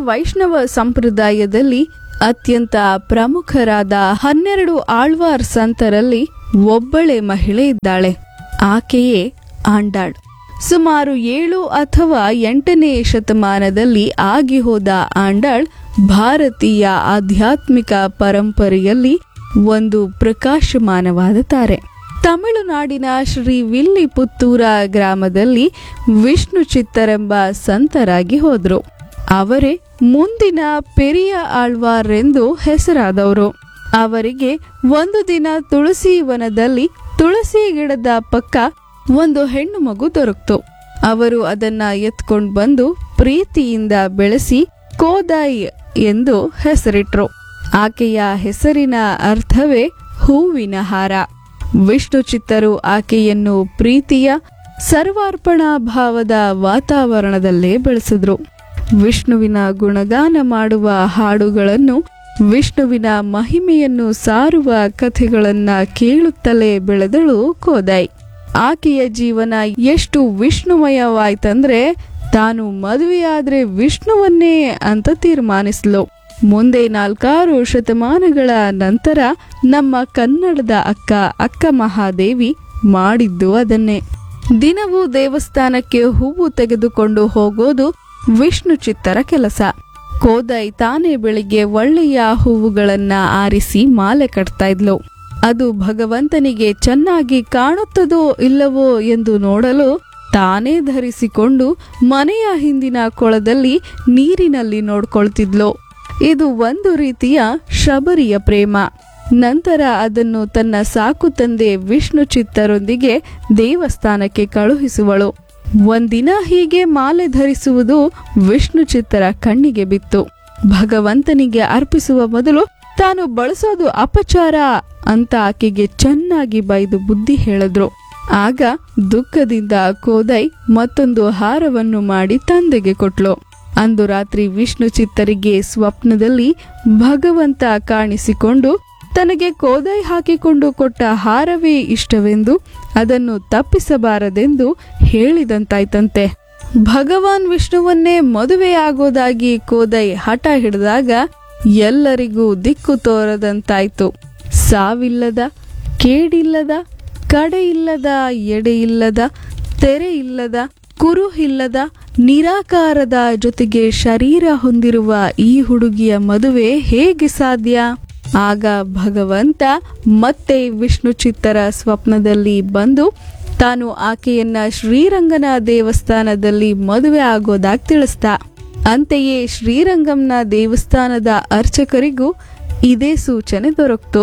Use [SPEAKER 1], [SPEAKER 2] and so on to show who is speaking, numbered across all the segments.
[SPEAKER 1] ವೈಷ್ಣವ ಸಂಪ್ರದಾಯದಲ್ಲಿ ಅತ್ಯಂತ ಪ್ರಮುಖರಾದ ಹನ್ನೆರಡು ಆಳ್ವಾರ್ ಸಂತರಲ್ಲಿ ಒಬ್ಬಳೆ ಮಹಿಳೆ ಇದ್ದಾಳೆ ಆಕೆಯೇ ಆಂಡಾಳ್ ಸುಮಾರು ಏಳು ಅಥವಾ ಎಂಟನೇ ಶತಮಾನದಲ್ಲಿ ಆಗಿ ಹೋದ ಆಂಡಾಳ್ ಭಾರತೀಯ ಆಧ್ಯಾತ್ಮಿಕ ಪರಂಪರೆಯಲ್ಲಿ ಒಂದು ಪ್ರಕಾಶಮಾನವಾದ ತಾರೆ ತಮಿಳುನಾಡಿನ ಶ್ರೀ ವಿಲ್ಲಿಪುತ್ತೂರ ಗ್ರಾಮದಲ್ಲಿ ವಿಷ್ಣು ಚಿತ್ತರೆಂಬ ಸಂತರಾಗಿ ಹೋದ್ರು ಅವರೇ ಮುಂದಿನ ಪೆರಿಯ ಆಳ್ವಾರೆಂದು ಹೆಸರಾದವರು ಅವರಿಗೆ ಒಂದು ದಿನ ತುಳಸಿ ವನದಲ್ಲಿ ತುಳಸಿ ಗಿಡದ ಪಕ್ಕ ಒಂದು ಹೆಣ್ಣು ಮಗು ದೊರಕ್ತು ಅವರು ಅದನ್ನ ಎತ್ಕೊಂಡು ಬಂದು ಪ್ರೀತಿಯಿಂದ ಬೆಳೆಸಿ ಕೋದಾಯಿ ಎಂದು ಹೆಸರಿಟ್ರು ಆಕೆಯ ಹೆಸರಿನ ಅರ್ಥವೇ ಹೂವಿನ ಹಾರ ವಿಷ್ಣು ಚಿತ್ತರು ಆಕೆಯನ್ನು ಪ್ರೀತಿಯ ಸರ್ವಾರ್ಪಣಾ ಭಾವದ ವಾತಾವರಣದಲ್ಲೇ ಬೆಳೆಸಿದ್ರು ವಿಷ್ಣುವಿನ ಗುಣಗಾನ ಮಾಡುವ ಹಾಡುಗಳನ್ನು ವಿಷ್ಣುವಿನ ಮಹಿಮೆಯನ್ನು ಸಾರುವ ಕಥೆಗಳನ್ನ ಕೇಳುತ್ತಲೇ ಬೆಳೆದಳು ಕೋದಾಯ್ ಆಕೆಯ ಜೀವನ ಎಷ್ಟು ವಿಷ್ಣುಮಯವಾಯ್ತಂದ್ರೆ ತಾನು ಮದುವೆಯಾದ್ರೆ ವಿಷ್ಣುವನ್ನೇ ಅಂತ ತೀರ್ಮಾನಿಸ್ಲು ಮುಂದೆ ನಾಲ್ಕಾರು ಶತಮಾನಗಳ ನಂತರ ನಮ್ಮ ಕನ್ನಡದ ಅಕ್ಕ ಅಕ್ಕ ಮಹಾದೇವಿ ಮಾಡಿದ್ದು ಅದನ್ನೇ ದಿನವೂ ದೇವಸ್ಥಾನಕ್ಕೆ ಹೂವು ತೆಗೆದುಕೊಂಡು ಹೋಗೋದು ವಿಷ್ಣು ಚಿತ್ತರ ಕೆಲಸ ಕೋದೈ ತಾನೇ ಬೆಳಿಗ್ಗೆ ಒಳ್ಳೆಯ ಹೂವುಗಳನ್ನ ಆರಿಸಿ ಮಾಲೆ ಕಟ್ತಾ ಇದ್ಲು ಅದು ಭಗವಂತನಿಗೆ ಚೆನ್ನಾಗಿ ಕಾಣುತ್ತದೋ ಇಲ್ಲವೋ ಎಂದು ನೋಡಲು ತಾನೇ ಧರಿಸಿಕೊಂಡು ಮನೆಯ ಹಿಂದಿನ ಕೊಳದಲ್ಲಿ ನೀರಿನಲ್ಲಿ ನೋಡ್ಕೊಳ್ತಿದ್ಲು ಇದು ಒಂದು ರೀತಿಯ ಶಬರಿಯ ಪ್ರೇಮ ನಂತರ ಅದನ್ನು ತನ್ನ ಸಾಕು ತಂದೆ ವಿಷ್ಣು ಚಿತ್ತರೊಂದಿಗೆ ದೇವಸ್ಥಾನಕ್ಕೆ ಕಳುಹಿಸುವಳು ಒಂದಿನ ಹೀಗೆ ಮಾಲೆ ಧರಿಸುವುದು ವಿಷ್ಣು ಚಿತ್ತರ ಕಣ್ಣಿಗೆ ಬಿತ್ತು ಭಗವಂತನಿಗೆ ಅರ್ಪಿಸುವ ಮೊದಲು ತಾನು ಬಳಸೋದು ಅಪಚಾರ ಅಂತ ಆಕೆಗೆ ಚೆನ್ನಾಗಿ ಬೈದು ಬುದ್ಧಿ ಹೇಳಿದ್ರು ಆಗ ದುಃಖದಿಂದ ಕೋದೈ ಮತ್ತೊಂದು ಹಾರವನ್ನು ಮಾಡಿ ತಂದೆಗೆ ಕೊಟ್ಲು ಅಂದು ರಾತ್ರಿ ವಿಷ್ಣು ಚಿತ್ತರಿಗೆ ಸ್ವಪ್ನದಲ್ಲಿ ಭಗವಂತ ಕಾಣಿಸಿಕೊಂಡು ತನಗೆ ಕೋದೈ ಹಾಕಿಕೊಂಡು ಕೊಟ್ಟ ಹಾರವೇ ಇಷ್ಟವೆಂದು ಅದನ್ನು ತಪ್ಪಿಸಬಾರದೆಂದು ಹೇಳಿದಂತಾಯ್ತಂತೆ ಭಗವಾನ್ ವಿಷ್ಣುವನ್ನೇ ಮದುವೆಯಾಗೋದಾಗಿ ಕೋದೈ ಹಠ ಹಿಡಿದಾಗ ಎಲ್ಲರಿಗೂ ದಿಕ್ಕು ತೋರದಂತಾಯ್ತು ಸಾವಿಲ್ಲದ ಕೇಡಿಲ್ಲದ ಕಡೆಯಿಲ್ಲದ ಎಡೆಯಿಲ್ಲದ ತೆರೆ ಇಲ್ಲದ ಕುರು ಇಲ್ಲದ ನಿರಾಕಾರದ ಜೊತೆಗೆ ಶರೀರ ಹೊಂದಿರುವ ಈ ಹುಡುಗಿಯ ಮದುವೆ ಹೇಗೆ ಸಾಧ್ಯ ಆಗ ಭಗವಂತ ಮತ್ತೆ ವಿಷ್ಣು ಚಿತ್ತರ ಸ್ವಪ್ನದಲ್ಲಿ ಬಂದು ತಾನು ಆಕೆಯನ್ನ ಶ್ರೀರಂಗನ ದೇವಸ್ಥಾನದಲ್ಲಿ ಮದುವೆ ಆಗೋದಾಗಿ ತಿಳಿಸ್ದ ಅಂತೆಯೇ ಶ್ರೀರಂಗಂನ ದೇವಸ್ಥಾನದ ಅರ್ಚಕರಿಗೂ ಇದೇ ಸೂಚನೆ ದೊರಕ್ತು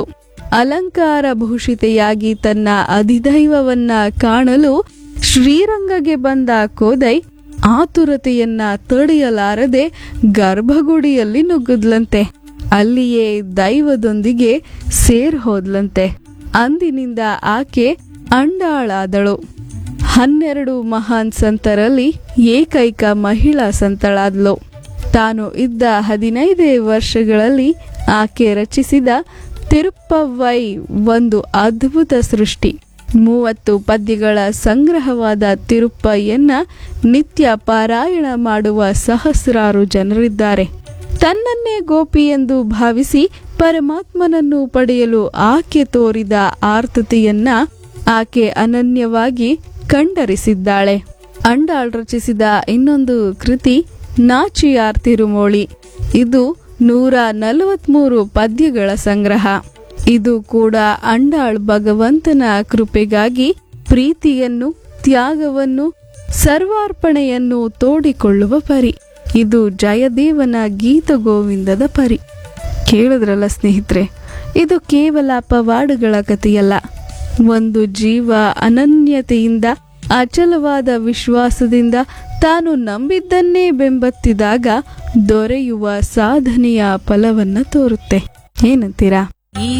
[SPEAKER 1] ಅಲಂಕಾರ ಭೂಷಿತೆಯಾಗಿ ತನ್ನ ಅಧಿದೈವವನ್ನ ಕಾಣಲು ಶ್ರೀರಂಗಗೆ ಬಂದ ಕೋದೈ ಆತುರತೆಯನ್ನ ತಡೆಯಲಾರದೆ ಗರ್ಭಗುಡಿಯಲ್ಲಿ ನುಗ್ಗದ್ಲಂತೆ ಅಲ್ಲಿಯೇ ದೈವದೊಂದಿಗೆ ಸೇರ್ ಹೋದ್ಲಂತೆ ಅಂದಿನಿಂದ ಆಕೆ ಅಂಡಾಳಾದಳು ಹನ್ನೆರಡು ಮಹಾನ್ ಸಂತರಲ್ಲಿ ಏಕೈಕ ಮಹಿಳಾ ಸಂತಳಾದ್ಲು ತಾನು ಇದ್ದ ಹದಿನೈದೇ ವರ್ಷಗಳಲ್ಲಿ ಆಕೆ ರಚಿಸಿದ ತಿರುಪ್ಪವೈ ಒಂದು ಅದ್ಭುತ ಸೃಷ್ಟಿ ಮೂವತ್ತು ಪದ್ಯಗಳ ಸಂಗ್ರಹವಾದ ತಿರುಪ್ಪಯ್ಯನ್ನ ನಿತ್ಯ ಪಾರಾಯಣ ಮಾಡುವ ಸಹಸ್ರಾರು ಜನರಿದ್ದಾರೆ ತನ್ನನ್ನೇ ಗೋಪಿ ಎಂದು ಭಾವಿಸಿ ಪರಮಾತ್ಮನನ್ನು ಪಡೆಯಲು ಆಕೆ ತೋರಿದ ಆರ್ತತೆಯನ್ನ ಆಕೆ ಅನನ್ಯವಾಗಿ ಕಂಡರಿಸಿದ್ದಾಳೆ ಅಂಡಾಳ್ ರಚಿಸಿದ ಇನ್ನೊಂದು ಕೃತಿ ನಾಚಿಯಾರ್ ತಿರುಮೋಳಿ ಇದು ನೂರ ನಲವತ್ಮೂರು ಪದ್ಯಗಳ ಸಂಗ್ರಹ ಇದು ಕೂಡ ಅಂಡಾಳ್ ಭಗವಂತನ ಕೃಪೆಗಾಗಿ ಪ್ರೀತಿಯನ್ನು ತ್ಯಾಗವನ್ನು ಸರ್ವಾರ್ಪಣೆಯನ್ನು ತೋಡಿಕೊಳ್ಳುವ ಪರಿ ಇದು ಜಯದೇವನ ಗೀತ ಗೋವಿಂದದ ಪರಿ ಕೇಳಿದ್ರಲ್ಲ ಸ್ನೇಹಿತರೆ ಇದು ಕೇವಲ ಪವಾಡಗಳ ಕಥೆಯಲ್ಲ ಒಂದು ಜೀವ ಅನನ್ಯತೆಯಿಂದ ಅಚಲವಾದ ವಿಶ್ವಾಸದಿಂದ ತಾನು ನಂಬಿದ್ದನ್ನೇ ಬೆಂಬತ್ತಿದಾಗ ದೊರೆಯುವ ಸಾಧನೆಯ ಫಲವನ್ನ ತೋರುತ್ತೆ ಏನಂತೀರಾ
[SPEAKER 2] ಈ